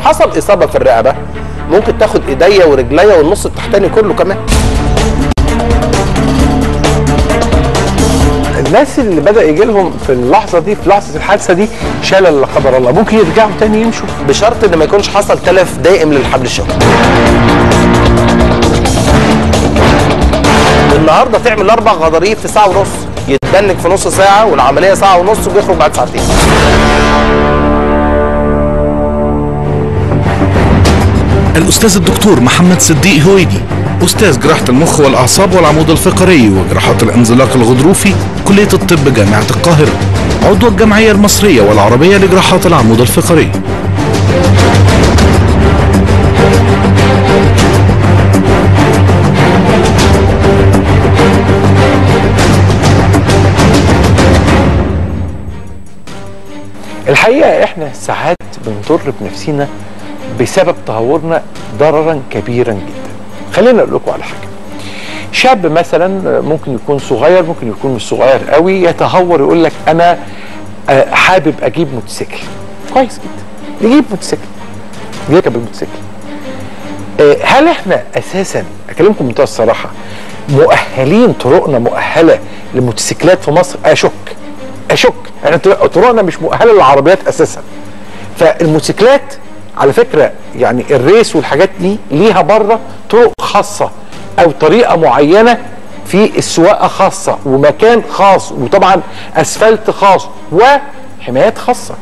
حصل اصابه في الرقبه ممكن تاخد ايديا ورجليا والنص التحتاني كله كمان الناس اللي بدا يجي لهم في اللحظه دي في لحظه الحادثه دي شلل لا قدر الله ممكن يرجعوا تاني يمشوا بشرط ان ما يكونش حصل تلف دائم للحبل الشوكي النهارده تعمل اربع غضاريف في ساعه ونص يتبنك في نص ساعه والعمليه ساعه ونص وبيخرج بعد ساعتين الأستاذ الدكتور محمد صديق هويدي أستاذ جراحة المخ والأعصاب والعمود الفقري وجراحات الانزلاق الغضروفي كلية الطب جامعة القاهرة عضو الجمعية المصرية والعربية لجراحات العمود الفقري الحقيقه احنا ساعات بنضر بنفسنا بسبب تهورنا ضررا كبيرا جدا خلينا اقول لكم على حاجه شاب مثلا ممكن يكون صغير ممكن يكون مش صغير قوي يتهور يقول لك انا آه، حابب اجيب موتوسيكل كويس جدا يجيب موتوسيكل يركب الموتوسيكل آه، هل احنا اساسا اكلمكم بمنتهى الصراحه مؤهلين طرقنا مؤهله للموتوسيكلات في مصر اشك اشك احنا طرقنا مش مؤهله للعربيات اساسا فالموتوسيكلات على فكره يعني الريس والحاجات دي ليها بره طرق خاصه او طريقه معينه في السواقه خاصه ومكان خاص وطبعا اسفلت خاص وحمايات خاصه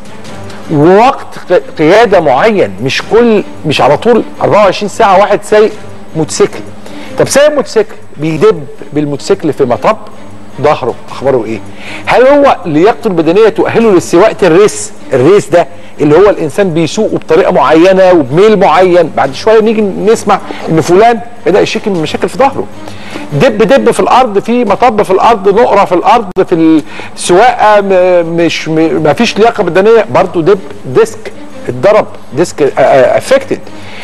ووقت قياده معين مش كل مش على طول 24 ساعه واحد سايق موتوسيكل طب سايق موتوسيكل بيدب بالموتوسيكل في مطب ظهره اخباره ايه هل هو لياقته البدنيه تؤهله لسواقه الريس الريس ده اللي هو الانسان بيسوقه بطريقه معينه وبميل معين بعد شويه نيجي نسمع ان فلان بدا يشكي من مشاكل في ظهره دب دب في الارض في مطب في الارض نقره في الارض في السواقه م- مش م- ما فيش لياقه بدنيه برضه دب ديسك اتضرب ديسك افكتد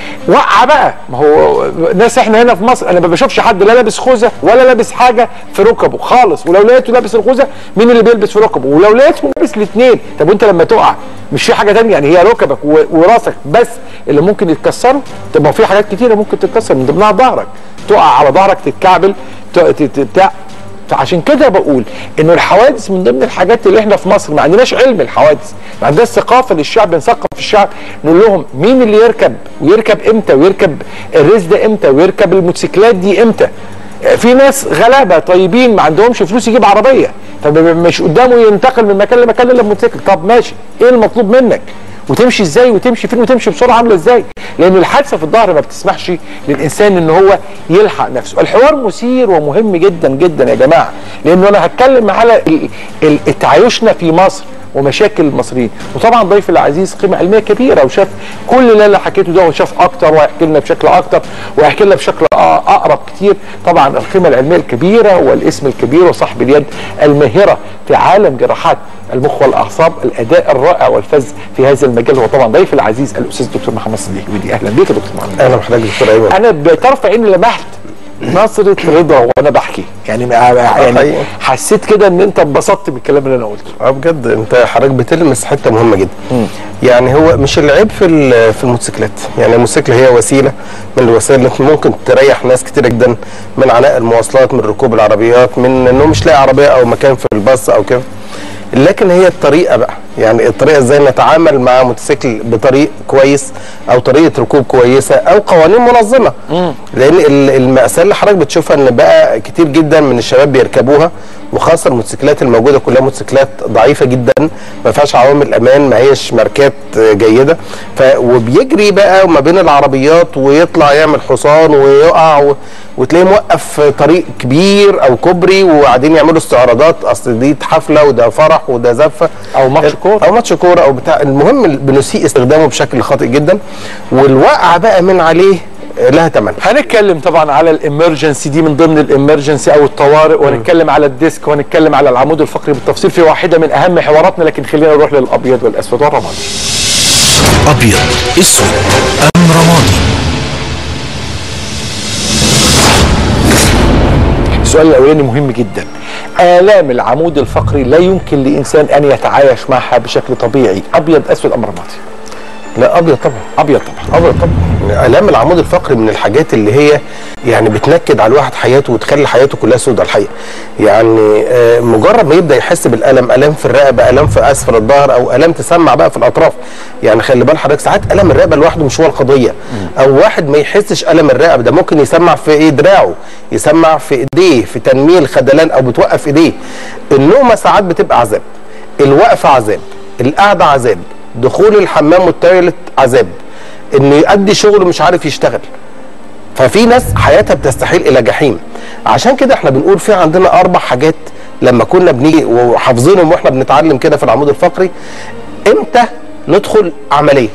وقع بقى ما هو ناس احنا هنا في مصر انا ما بشوفش حد لا لابس خوذه ولا لابس حاجه في ركبه خالص ولو لقيته لابس الخوذه مين اللي بيلبس في ركبه ولو لقيته لابس الاثنين طب وانت لما تقع مش في حاجه تانية يعني هي ركبك و- وراسك بس اللي ممكن يتكسروا طب ما في حاجات كتيره ممكن تتكسر من ضمنها ظهرك تقع على ظهرك تتكعبل ت- ت- ت- بتاع فعشان كده بقول انه الحوادث من ضمن الحاجات اللي احنا في مصر ما عندناش علم الحوادث ما عندناش ثقافه للشعب نثقف الشعب نقول لهم مين اللي يركب ويركب امتى ويركب الريس ده امتى ويركب الموتوسيكلات دي امتى في ناس غلابه طيبين ما عندهمش فلوس يجيب عربيه فمش قدامه ينتقل من مكان لمكان الا بموتوسيكل طب ماشي ايه المطلوب منك وتمشي ازاي وتمشي فين وتمشي بسرعه عامله ازاي لان الحادثه في الظهر ما بتسمحش للانسان ان هو يلحق نفسه الحوار مثير ومهم جدا جدا يا جماعه لانه انا هتكلم على ال- ال- تعايشنا في مصر ومشاكل المصريين وطبعا ضيفي العزيز قيمه علميه كبيره وشاف كل اللي انا حكيته ده وشاف اكتر وهيحكي لنا بشكل اكتر وهيحكي لنا بشكل أ- اقرب كتير طبعا القيمه العلميه الكبيره والاسم الكبير وصاحب اليد الماهره في عالم جراحات المخ والاعصاب الاداء الرائع والفذ في هذا المجال هو طبعا ضيفي العزيز الاستاذ الدكتور محمد صديق ودي اهلا بيك يا دكتور محمد اهلا بحضرتك يا دكتور ايمن انا بطرف عيني لمحت نظرة رضا وانا بحكي يعني يعني حقيقي. حسيت كده ان انت اتبسطت بالكلام اللي انا قلته اه بجد انت حضرتك بتلمس حته مهمه جدا يعني هو مش العيب في ال- في الموتوسيكلات يعني الموتوسيكل هي وسيله من الوسائل اللي ممكن تريح ناس كتير جدا من عناء المواصلات من ركوب العربيات من انه مش لاقي عربيه او مكان في الباص او كده لكن هي الطريقه بقى يعني الطريقه ازاي نتعامل مع موتوسيكل بطريق كويس او طريقه ركوب كويسه او قوانين منظمه لان ال- المأساة اللي حضرتك بتشوفها ان بقى كتير جدا من الشباب بيركبوها وخاصه الموتوسيكلات الموجوده كلها موتوسيكلات ضعيفه جدا ما فيهاش عوامل امان ما هيش ماركات جيده ف وبيجري بقى ما بين العربيات ويطلع يعمل حصان ويقع و... وتلاقيه موقف طريق كبير او كوبري وقاعدين يعملوا استعراضات اصل دي حفله وده فرح وده زفه أو ماتش كورة. او ماتش كوره او بتاع المهم بنسيء استخدامه بشكل خاطئ جدا والوقعه بقى من عليه لها ثمن هنتكلم طبعا على الامرجنسي دي من ضمن الامرجنسي او الطوارئ وهنتكلم على الديسك وهنتكلم على العمود الفقري بالتفصيل في واحده من اهم حواراتنا لكن خلينا نروح للابيض والاسود والرمادي أبيض أسود أم رمادي السؤال الاولاني مهم جدا الام العمود الفقري لا يمكن لانسان ان يتعايش معها بشكل طبيعي ابيض اسود ام رمادي لا ابيض طبعا ابيض طبعا ابيض طبعا الام العمود الفقري من الحاجات اللي هي يعني بتنكد على الواحد حياته وتخلي حياته كلها سودة الحقيقه يعني آه، مجرد ما يبدا يحس بالالم الام في الرقبه الام في اسفل الظهر او الام تسمع بقى في الاطراف يعني خلي بال حضرتك ساعات الم الرقبه لوحده مش هو القضيه او واحد ما يحسش الم الرقبه ده ممكن يسمع في ايه دراعه يسمع في ايديه في تنميل خدلان او بتوقف ايديه النومه ساعات بتبقى عذاب الوقفه عذاب القعده عذاب دخول الحمام والتويلت عذاب انه يؤدي شغل مش عارف يشتغل ففي ناس حياتها بتستحيل الى جحيم عشان كده احنا بنقول في عندنا اربع حاجات لما كنا بنيجي وحافظينهم واحنا بنتعلم كده في العمود الفقري امتى ندخل عمليه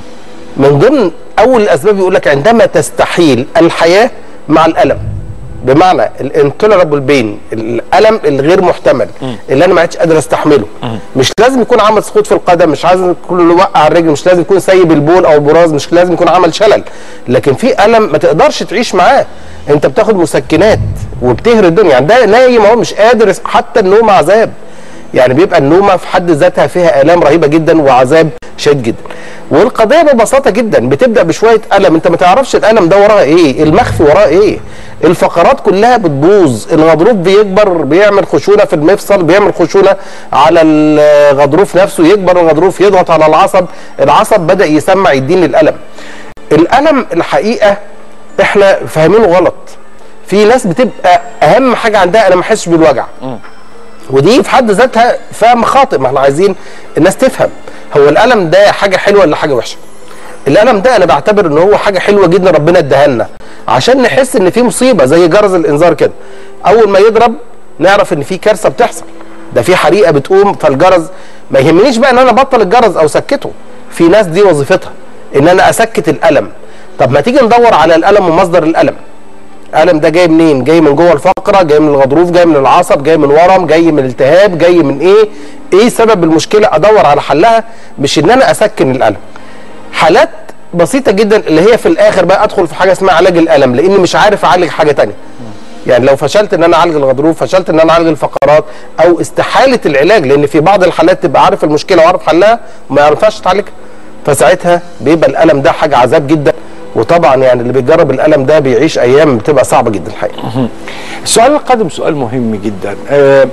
من ضمن اول الاسباب يقول لك عندما تستحيل الحياه مع الالم بمعنى الانتولرابل بين الالم الغير محتمل اللي انا ما عادش قادر استحمله مش لازم يكون عمل سقوط في القدم مش لازم يكون وقع الرجل مش لازم يكون سيب البول او البراز مش لازم يكون عمل شلل لكن في الم ما تقدرش تعيش معاه انت بتاخد مسكنات وبتهري الدنيا يعني ده نايم اهو مش قادر حتى النوم عذاب يعني بيبقى النومه في حد ذاتها فيها الام رهيبه جدا وعذاب شديد جدا والقضيه ببساطه جدا بتبدا بشويه الم انت ما تعرفش الالم ده وراه ايه المخفي وراه ايه الفقرات كلها بتبوظ الغضروف بيكبر بيعمل خشونه في المفصل بيعمل خشونه على الغضروف نفسه يكبر الغضروف يضغط على العصب العصب بدا يسمع يدين الالم الالم الحقيقه احنا فاهمينه غلط في ناس بتبقى اهم حاجه عندها انا ما احسش بالوجع ودي في حد ذاتها فهم خاطئ ما احنا عايزين الناس تفهم هو الالم ده حاجه حلوه ولا حاجه وحشه الالم ده انا بعتبر ان هو حاجه حلوه جدا ربنا اداها لنا عشان نحس ان في مصيبه زي جرس الانذار كده اول ما يضرب نعرف ان في كارثه بتحصل ده في حريقه بتقوم فالجرس ما يهمنيش بقى ان انا ابطل الجرس او سكته في ناس دي وظيفتها ان انا اسكت الالم طب ما تيجي ندور على الالم ومصدر الالم الالم ده جاي منين جاي من جوه الفقره جاي من الغضروف جاي من العصب جاي من ورم جاي من التهاب جاي من ايه ايه سبب المشكله ادور على حلها مش ان انا اسكن الالم حالات بسيطه جدا اللي هي في الاخر بقى ادخل في حاجه اسمها علاج الالم لاني مش عارف اعالج حاجه تانية يعني لو فشلت ان انا اعالج الغضروف فشلت ان انا اعالج الفقرات او استحاله العلاج لان في بعض الحالات تبقى عارف المشكله وعارف حلها وما يعرفهاش تعالجها فساعتها بيبقى الالم ده حاجه عذاب جدا وطبعا يعني اللي بيجرب الالم ده بيعيش ايام بتبقى صعبه جدا الحقيقه السؤال القادم سؤال مهم جدا آه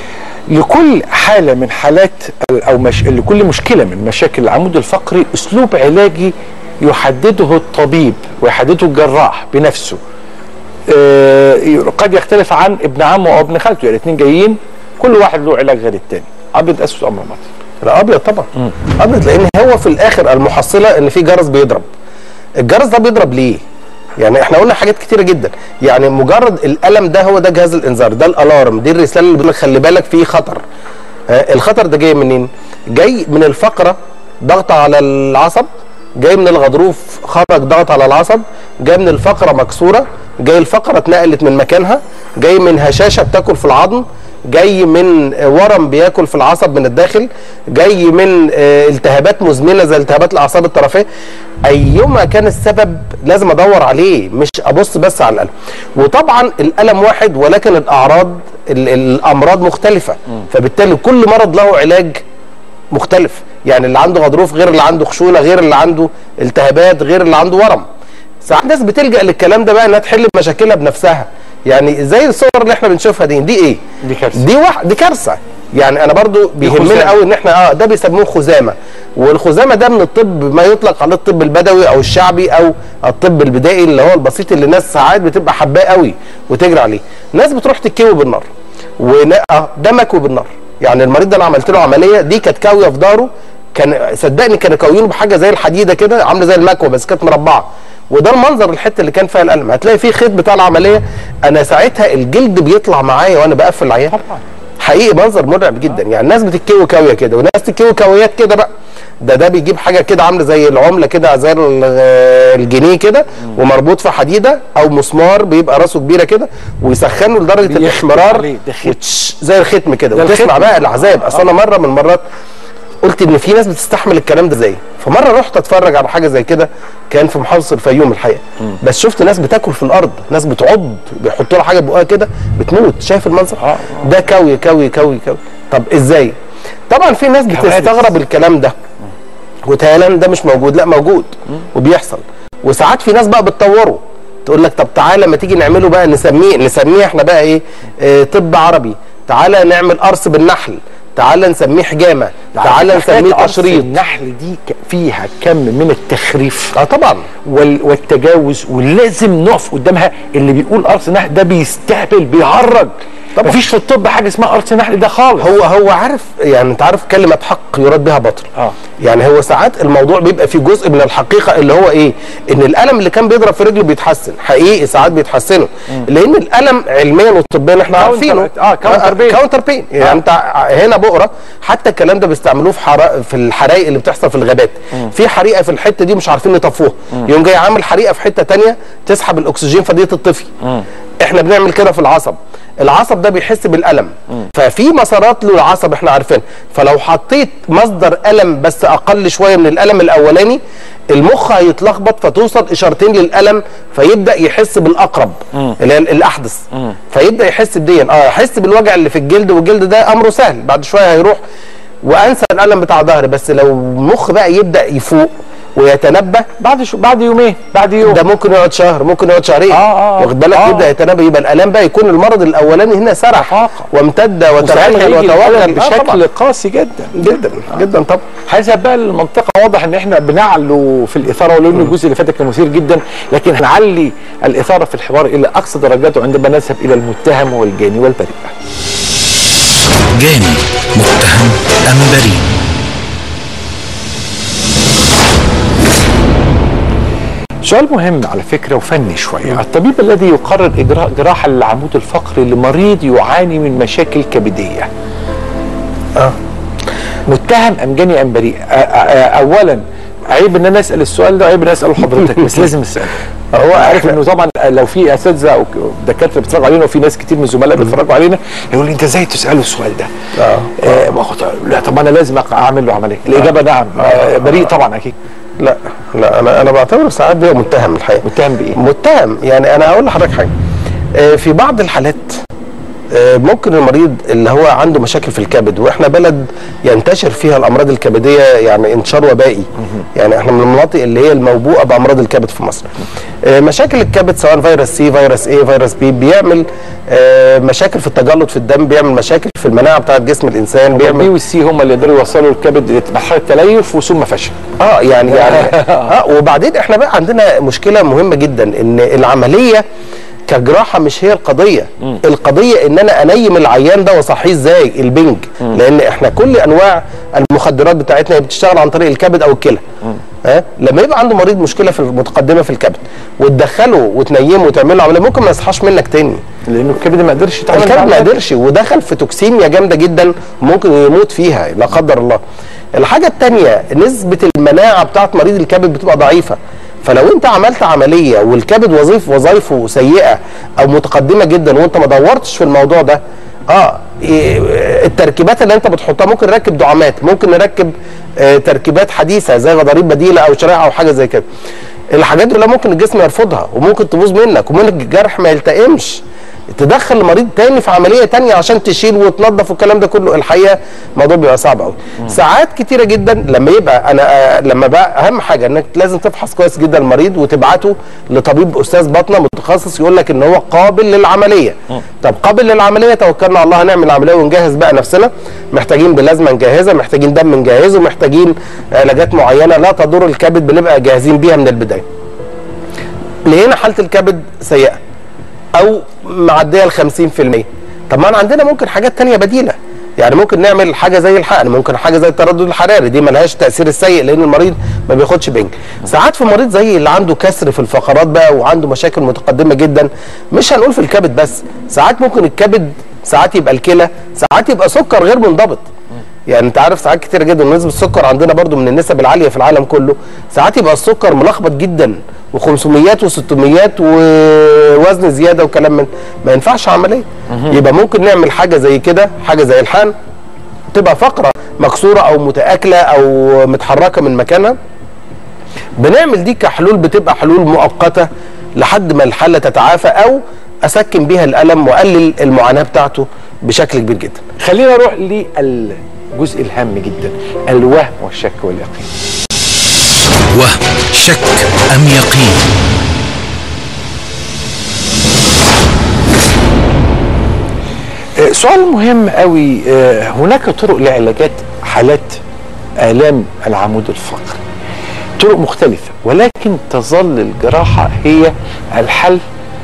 لكل حاله من حالات او مش لكل مشكله من مشاكل العمود الفقري اسلوب علاجي يحدده الطبيب ويحدده الجراح بنفسه آه قد يختلف عن ابن عمه او ابن خالته يعني الاثنين جايين كل واحد له علاج غير الثاني ابيض اسود امر مطر لا ابيض طبعا ابيض لان هو في الاخر المحصله ان في جرس بيضرب الجرس ده بيضرب ليه يعني احنا قلنا حاجات كتيره جدا يعني مجرد الالم ده هو ده جهاز الانذار ده الالارم دي الرساله اللي بتقول لك خلي بالك في خطر آه الخطر ده جاي منين جاي من الفقره ضغط على العصب جاي من الغضروف خرج ضغط على العصب جاي من الفقره مكسوره جاي الفقره اتنقلت من مكانها جاي من هشاشه بتاكل في العظم جاي من ورم بياكل في العصب من الداخل جاي من التهابات مزمنه زي التهابات الاعصاب الطرفيه ايما كان السبب لازم ادور عليه مش ابص بس على الالم وطبعا الالم واحد ولكن الاعراض الامراض مختلفه فبالتالي كل مرض له علاج مختلف يعني اللي عنده غضروف غير اللي عنده خشونه غير اللي عنده التهابات غير اللي عنده ورم ساعات ناس بتلجا للكلام ده بقى انها تحل مشاكلها بنفسها يعني زي الصور اللي احنا بنشوفها دي دي ايه دي كارثه دي واحد دي كارثه يعني انا برضو بيهمنا قوي ان احنا اه ده بيسموه خزامه والخزامه ده من الطب ما يطلق عليه الطب البدوي او الشعبي او الطب البدائي اللي هو البسيط اللي الناس ساعات بتبقى حباه قوي وتجري عليه ناس بتروح تكوي بالنار وده مكوي بالنار يعني المريض ده انا عملت له عمليه دي كانت كاويه في ظهره كان صدقني كانوا كاويينه بحاجه زي الحديده كده عامله زي المكوه بس كانت مربعه وده المنظر الحته اللي كان فيها الالم هتلاقي فيه خيط بتاع العمليه انا ساعتها الجلد بيطلع معايا وانا بقفل العيان حقيقي منظر مرعب جدا يعني الناس بتتكوي كاويه كده وناس تتكوي كاويات كده بقى ده ده بيجيب حاجه كده عامله زي العمله كده زي الجنيه كده ومربوط في حديده او مسمار بيبقى راسه كبيره كده ويسخنه لدرجه الاحمرار زي الختم كده وتسمع بقى العذاب اصل انا مره من المرات قلت ان في ناس بتستحمل الكلام ده ازاي فمره رحت اتفرج على حاجه زي كده كان في محافظه الفيوم الحقيقه بس شفت ناس بتاكل في الارض ناس بتعض بيحطوا لها حاجه بقها كده بتموت شايف المنظر آه. ده كوي كوي كوي كوي طب ازاي طبعا في ناس بتستغرب الكلام ده وتايلاند ده مش موجود لا موجود وبيحصل وساعات في ناس بقى بتطوره تقول لك طب تعالى ما تيجي نعمله بقى نسميه نسميه احنا بقى ايه اه طب عربي تعالى نعمل قرص بالنحل تعالى نسميه حجامه تعالى حكاية نسميه قرص تشريط النحل دي ك- فيها كم من التخريف اه طبعا وال- والتجاوز ولازم نقف قدامها اللي بيقول قرص نحل ده بيستهبل بيهرج طبعا. مفيش في الطب حاجه اسمها قرص نحل ده خالص هو هو عارف يعني انت عارف كلمه حق يراد بها باطل اه. يعني هو ساعات الموضوع بيبقى فيه جزء من الحقيقه اللي هو ايه ان الالم اللي كان بيضرب في رجله بيتحسن حقيقي ساعات بيتحسنوا لان الالم علميا وطبيا احنا كاونتر- عارفينه اه، كاونتر بين. كاونتر بين يعني اه. انت ع- هنا بقره حتى الكلام ده بيستعملوه في حرا في الحرائق اللي بتحصل في الغابات في حريقه في الحته دي مش عارفين يطفوها يوم جاي عامل حريقه في حته تانية تسحب الاكسجين فدي تطفي احنا بنعمل كده في العصب العصب ده بيحس بالالم ففي مسارات للعصب احنا عارفين فلو حطيت مصدر الم بس اقل شويه من الالم الاولاني المخ هيتلخبط فتوصل اشارتين للالم فيبدا يحس بالاقرب اللي هي الاحدث فيبدا يحس بديا اه يحس بالوجع اللي في الجلد والجلد ده امره سهل بعد شويه هيروح وانسى الالم بتاع ظهري بس لو المخ بقى يبدا يفوق ويتنبه بعد شو بعد يومين بعد يوم ده ممكن يقعد شهر ممكن يقعد شهرين آه، آه، واخد بالك آه. يبدا يتنبه يبقى الالام بقى يكون المرض الاولاني هنا سرح تفاقم. وامتد وساعتها وترهل يجي الألم وتوغل آه، بشكل طبعاً. قاسي جدا جدا جدا طبعا هذا بقى المنطقة واضح ان احنا بنعلو في الإثارة ولو ان الجزء اللي فات كان مثير جدا لكن هنعلي الإثارة في الحوار إلى أقصى درجاته عندما نذهب إلى المتهم والجاني والبريء جاني متهم أم بريء سؤال مهم على فكرة وفني شوية الطبيب الذي يقرر إجراء جراحة للعمود الفقري لمريض يعاني من مشاكل كبدية اه متهم أم جاني أم بريء أ- أ- أولا عيب ان انا اسال السؤال ده عيب ان انا اساله لحضرتك بس لازم اساله هو عارف إحنا- انه طبعا لو في اساتذه او دكاتره بيتفرجوا علينا وفي ناس كتير من الزملاء بيتفرجوا علينا يقول لي انت ازاي تساله السؤال ده؟ آه. آه ما هو طب- لا طب انا لازم أق- اعمل له عمليه الاجابه نعم آه بريء طبعا اكيد لا لا انا انا بعتبره ساعات بيبقى متهم الحقيقه متهم بايه؟ متهم يعني انا هقول لحضرتك حاجه آه، في بعض الحالات آه، ممكن المريض اللي هو عنده مشاكل في الكبد واحنا بلد ينتشر فيها الامراض الكبديه يعني انتشار وبائي يعني احنا من المناطق اللي هي الموبوءه بامراض الكبد في مصر آه، مشاكل الكبد سواء فيروس سي فيروس اي فيروس بي بيعمل آه، مشاكل في التجلط في الدم بيعمل مشاكل في المناعه بتاعه جسم الانسان البي بيعمل والسي هم اللي يقدروا يوصلوا الكبد لمرحله تليف وثم فشل اه يعني يعني اه وبعدين احنا بقى عندنا مشكله مهمه جدا ان العمليه كجراحه مش هي القضيه القضيه ان انا انيم العيان ده واصحيه ازاي البنج لان احنا كل انواع المخدرات بتاعتنا بتشتغل عن طريق الكبد او الكلى ها لما يبقى عنده مريض مشكله في متقدمه في الكبد وتدخله وتنيمه وتعمل له عمليه ممكن ما يصحاش منك تاني لانه الكبد ما قدرش يتعامل الكبد مع ما الأكل. قدرش ودخل في توكسيميا جامده جدا ممكن يموت فيها لا قدر الله الحاجه الثانيه نسبه المناعه بتاعت مريض الكبد بتبقى ضعيفه فلو انت عملت عمليه والكبد وظيف وظايفه سيئه او متقدمه جدا وانت ما دورتش في الموضوع ده اه إيه، التركيبات اللي انت بتحطها ممكن نركب دعامات ممكن نركب آه، تركيبات حديثه زي غضاريف بديله او شريحه او حاجه زي كده الحاجات دي كلها ممكن الجسم يرفضها وممكن تبوظ منك وممكن الجرح ما يلتئمش تدخل مريض تاني في عمليه تانية عشان تشيل وتنظف والكلام ده كله الحقيقه الموضوع بيبقى صعب قوي ساعات كتيره جدا لما يبقى انا آه، لما بقى اهم حاجه انك لازم تفحص كويس جدا المريض وتبعته لطبيب استاذ باطنه متخصص يقول لك ان هو قابل للعمليه طب قابل للعمليه توكلنا على الله هنعمل العمليه ونجهز بقى نفسنا محتاجين بلازما نجهزها محتاجين دم نجهزه محتاجين علاجات معينه لا تضر الكبد بنبقى جاهزين بيها من البدايه لقينا حاله الكبد سيئه او معديه ال 50% طب ما أنا عندنا ممكن حاجات تانية بديله يعني ممكن نعمل حاجه زي الحقن ممكن حاجه زي التردد الحراري دي ملهاش التاثير السيء لان المريض ما بياخدش بنج ساعات في مريض زي اللي عنده كسر في الفقرات بقى وعنده مشاكل متقدمه جدا مش هنقول في الكبد بس ساعات ممكن الكبد ساعات يبقى الكلى ساعات يبقى سكر غير منضبط يعني انت عارف ساعات كتير جدا نسبه السكر عندنا برضو من النسب العاليه في العالم كله ساعات يبقى السكر ملخبط جدا و500 و600 ووزن زياده وكلام من ما ينفعش عمليه يبقى ممكن نعمل حاجه زي كده حاجه زي الحقن تبقى فقره مكسوره او متاكله او متحركه من مكانها بنعمل دي كحلول بتبقى حلول مؤقته لحد ما الحاله تتعافى او اسكن بيها الالم واقلل المعاناه بتاعته بشكل كبير جدا خلينا نروح للجزء الهام جدا الوهم والشك واليقين وهم شك أم يقين آه، سؤال مهم قوي آه، هناك طرق لعلاجات حالات آلام العمود الفقري طرق مختلفة ولكن تظل الجراحة هي الحل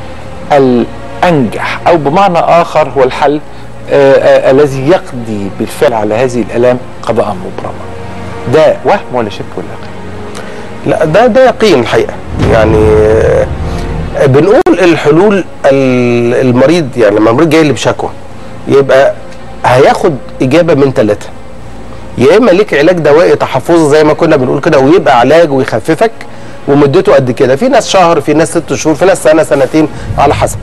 الأنجح أو بمعنى آخر هو الحل آه، آه، الذي يقضي بالفعل على هذه الآلام قضاء مبرما ده وهم ولا شك ولا يقين لا ده ده يقين الحقيقه يعني آه، بنقول الحلول ال- المريض يعني لما المريض جاي لي بشكوى يبقى هياخد اجابه من ثلاثه يا اما ليك علاج دوائي تحفظي زي ما كنا بنقول كده ويبقى علاج ويخففك ومدته قد كده في ناس شهر في ناس ست شهور في ناس سنه سنتين على حسب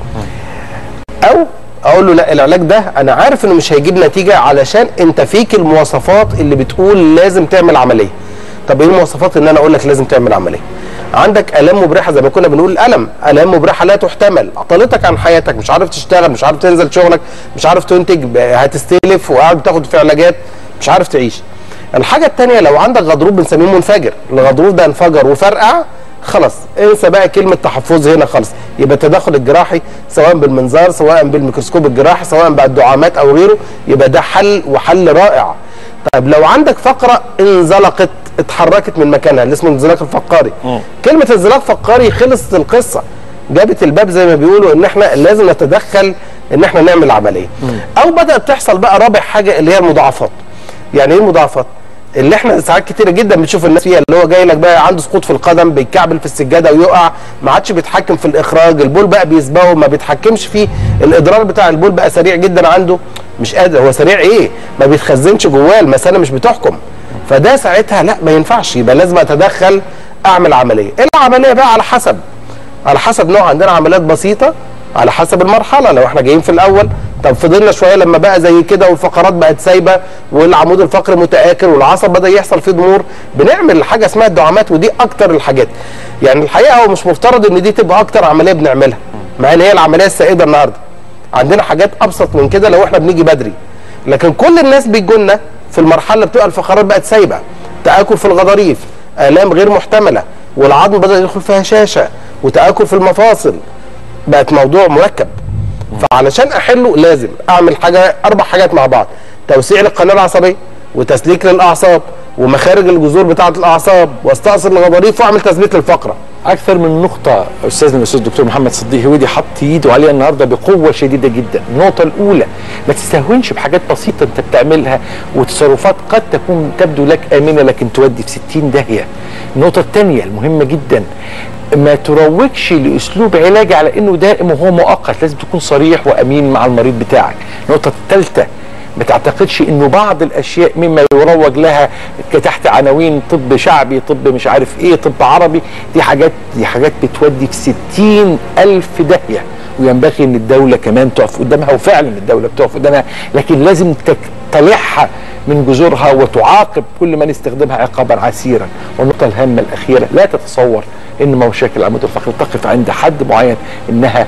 او اقول له لا العلاج ده انا عارف انه مش هيجيب نتيجه علشان انت فيك المواصفات اللي بتقول لازم تعمل عمليه طب ايه المواصفات ان انا اقول لك لازم تعمل عمليه عندك الام مبرحه زي ما كنا بنقول الالم الام مبرحه لا تحتمل عطلتك عن حياتك مش عارف تشتغل مش عارف تنزل شغلك مش عارف تنتج ب- هتستلف وقاعد بتاخد في علاجات مش عارف تعيش الحاجه الثانيه لو عندك غضروف بنسميه منفجر الغضروف ده انفجر وفرقع خلاص انسى بقى كلمه تحفظ هنا خالص يبقى التدخل الجراحي سواء بالمنظار سواء بالميكروسكوب الجراحي سواء بالدعامات او غيره يبقى ده حل وحل رائع طيب لو عندك فقره انزلقت اتحركت من مكانها اللي اسمه انزلاق الفقاري كلمه انزلاق فقاري خلصت القصه جابت الباب زي ما بيقولوا ان احنا لازم نتدخل ان احنا نعمل عمليه او بدات تحصل بقى رابع حاجه اللي هي المضاعفات يعني ايه المضاعفات اللي احنا ساعات كتيره جدا بنشوف الناس فيها اللي هو جاي لك بقى عنده سقوط في القدم بيتكعبل في السجاده ويقع ما عادش بيتحكم في الاخراج البول بقى بيسبقه ما بيتحكمش فيه الادرار بتاع البول بقى سريع جدا عنده مش قادر هو سريع ايه ما بيتخزنش جواه المثانه مش بتحكم فده ساعتها لا ما ينفعش يبقى لازم اتدخل اعمل عمليه العمليه بقى على حسب على حسب نوع عندنا عمليات بسيطه على حسب المرحله لو احنا جايين في الاول طب فضلنا شويه لما بقى زي كده والفقرات بقت سايبه والعمود الفقري متآكل والعصب بدا يحصل فيه ضمور بنعمل حاجه اسمها الدعامات ودي اكتر الحاجات يعني الحقيقه هو مش مفترض ان دي تبقى اكتر عمليه بنعملها مع ان هي العمليه السائده النهارده عندنا حاجات ابسط من كده لو احنا بنيجي بدري لكن كل الناس بيجولنا في المرحله اللي بتبقى الفقرات بقت سايبه تآكل في الغضاريف آلام غير محتمله والعظم بدأ يدخل فيها هشاشه وتآكل في المفاصل بقت موضوع مركب فعلشان احله لازم اعمل حاجه اربع حاجات مع بعض توسيع للقناه العصبيه وتسليك للاعصاب ومخارج الجذور بتاعه الاعصاب واستأصل الغضاريف واعمل تثبيت للفقره اكثر من نقطه استاذنا الاستاذ الدكتور محمد صديق هويدي حط ايده عليها النهارده بقوه شديده جدا النقطه الاولى ما تستهونش بحاجات بسيطه انت بتعملها وتصرفات قد تكون تبدو لك امنه لكن تودي في 60 داهيه النقطه الثانيه المهمه جدا ما تروجش لاسلوب علاج على انه دائم وهو مؤقت لازم تكون صريح وامين مع المريض بتاعك النقطه الثالثه ما تعتقدش انه بعض الاشياء مما يروج لها تحت عناوين طب شعبي طب مش عارف ايه طب عربي دي حاجات دي حاجات بتودي في ستين الف داهيه وينبغي ان الدوله كمان تقف قدامها وفعلا الدوله بتقف قدامها لكن لازم تقتلعها من جذورها وتعاقب كل من استخدمها عقابا عسيرا والنقطه الهامه الاخيره لا تتصور ان مشاكل العمود الفقري تقف عند حد معين انها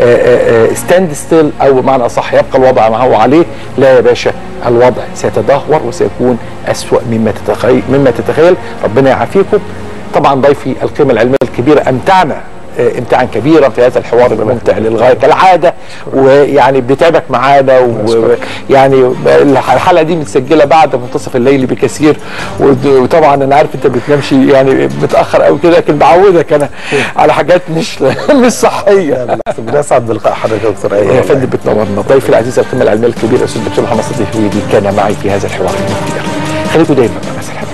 ستاند ستيل او بمعنى اصح يبقى الوضع ما هو عليه لا يا باشا الوضع سيتدهور وسيكون اسوا مما تتخيل مما تتخيل ربنا يعافيكم طبعا ضيفي القيمه العلميه الكبيره امتعنا امتعان كبيرا في هذا الحوار الممتع للغايه كالعاده ويعني بتعبك معانا ويعني الحلقه دي متسجله بعد منتصف الليل بكثير وطبعا انا عارف انت بتنامش يعني متاخر قوي كده لكن بعودك انا على حاجات مش مش صحيه بنسعد بلقاء حضرتك يا دكتور يا فندم بتنورنا ضيفي العزيز القيمه العلميه الكبيره الاستاذ الدكتور محمد صديق هويدي كان معي في هذا الحوار المثير خليكم دايما مع ناس الحلقه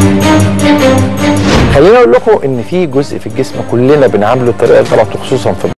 خليني اقول لكم ان في جزء في الجسم كلنا بنعامله بطريقه غلط وخصوصا في